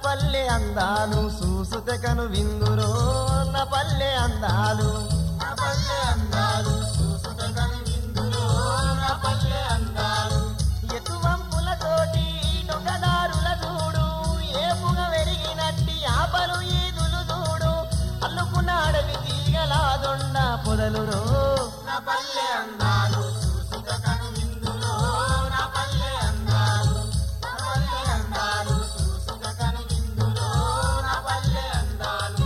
పల్లె అందాలు చూసుతే కను విందురో నా పల్లె అందాలు నా పల్లె అందాలు చూసుట కను విందులో నా పల్లె అందాలు ఎతువంపులతోటి నొకదారుల చూడు ఏపుగా వెలిగినట్టి ఆపలు ఈదులు చూడు అల్లుకున్న అడవి తీగలా దొండ పొదలు రో నా పల్లె అందాలు చూసుట కను విందులో నా పల్లె అందాలు నా పల్లె అందాలు చూసుట కను విందులో నా పల్లె అందాలు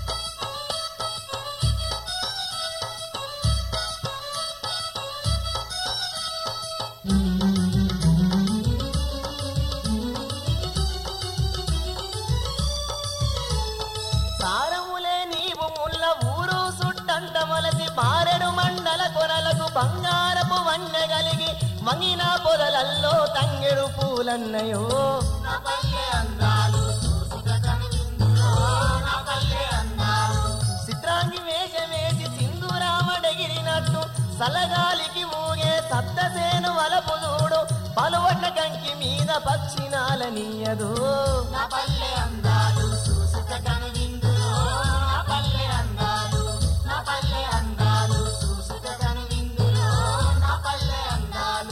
సారములే నీవు ముల్ల ఊరు సుట్టంట మొలసి పారెడు మండల కొరలకు బంగారపు వన్నె కలిగి వంగిన పొదలల్లో తంగెడు పూలన్నయో నా పల్లె అందాలు చూసుట కను విందులో నా పల్లె అందాలు చిత్రాంగి వేషమేసి సింధూరామడగిరినట్టు సలగాలికి ఊగే సప్తసేను వలపు చూడు పలువట్ల కంకి మీద పక్షినాలనీయదు నా పల్లె అందాలు చూసుట కను విందులో నా పల్లె అందాలు నా పల్లె అందాలు చూసుట కను విందులో నా పల్లె అందాలు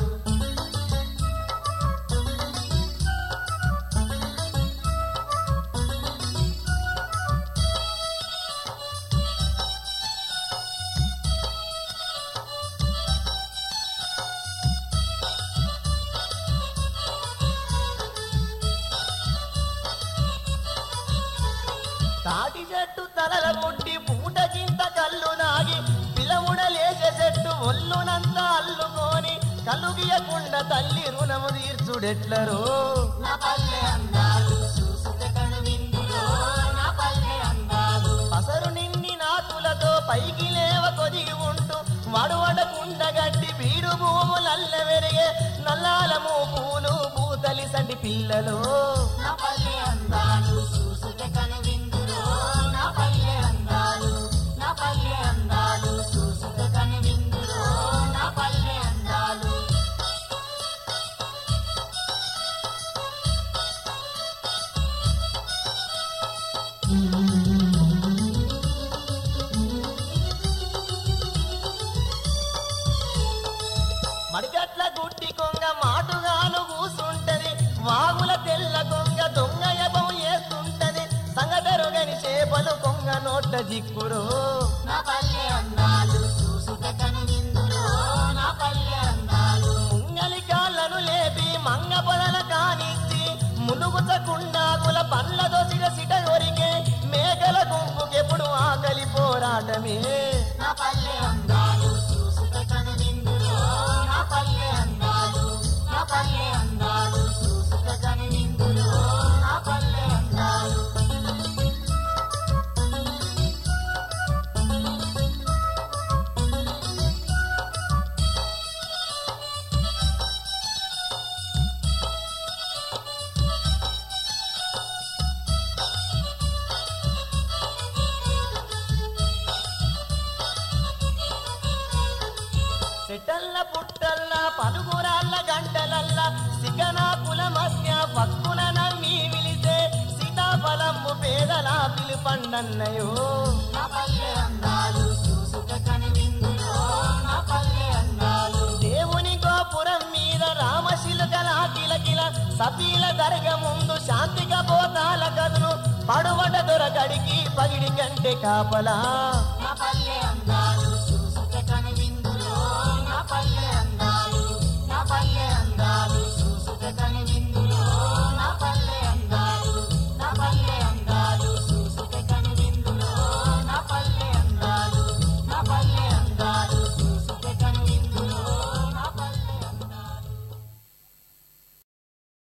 తాటి చెట్టు తలల ముట్టి పూట చింత కళ్ళు నాగి పిలముడలేసే చెట్టు ఒళ్ళునంతా అల్లుకొని కలుగియకుండ తల్లి రుణము తీర్చుడెట్లరో నా పల్లె అందాలు చూసుట కను విందులో నా పల్లె అందాలు పసరు నిన్ని నాతులతో పైకి లేవ కొదిగి ఉంటూ వడవడకుండగట్టి బీడు భూములల్ల వెరిగే నల్లాలము పూలు పూతలి సంటి పిల్లలు నా పల్లె అందాలు చూసుట కను విందులో నా పల్లె అందాలు నా పల్లె అందాలు చూసుట కను విందులో నా పల్లె అందాలు మడిగట్ల గుట్టి కొంగ మాటుగాను కూసుంటది వాగుల తెల్ల కొంగ దొంగ యభం వేస్తుంటది సంగటరుగని చేపలు కొంగ నోట్ల జిక్కురు నా పల్లె అందాలు చూసుట కను విందులో నా పల్లె అందాలు ముంగలి కాళ్ళను లేపి మంగ పొదల కానిచ్చి ములుగుతకుండాగుల పండ్ల దొసిగ సిట కొరికే మేకల గుంపుకెప్పుడు ఆకలి పోరాటమే నా పల్లె అందాలు చూసుట కను విందులో నా పల్లె అందాలు నా పల్లె అందాలు చూసుట కను విందులో నా పల్లె అందాలు సెటల్ల పుట్టల్ల పలుగురాళ్ళ గంటలల్ల సిగనాకుల మధ్య పక్కున నమ్మి విలిసే సీతాఫలమ్ము పేదల పిలుపండన్నయో నా పల్లె అందాలు చూసుట కను విందులో నా పల్లె అందాలు దేవుని గోపురం మీద రామశిలకల కిలకిల సతీల దర్గ ముందు శాంతిక పోతాల కదును పడువట దొరకడికి పగిడి కంటే కాపలా నా పల్లె అందాలు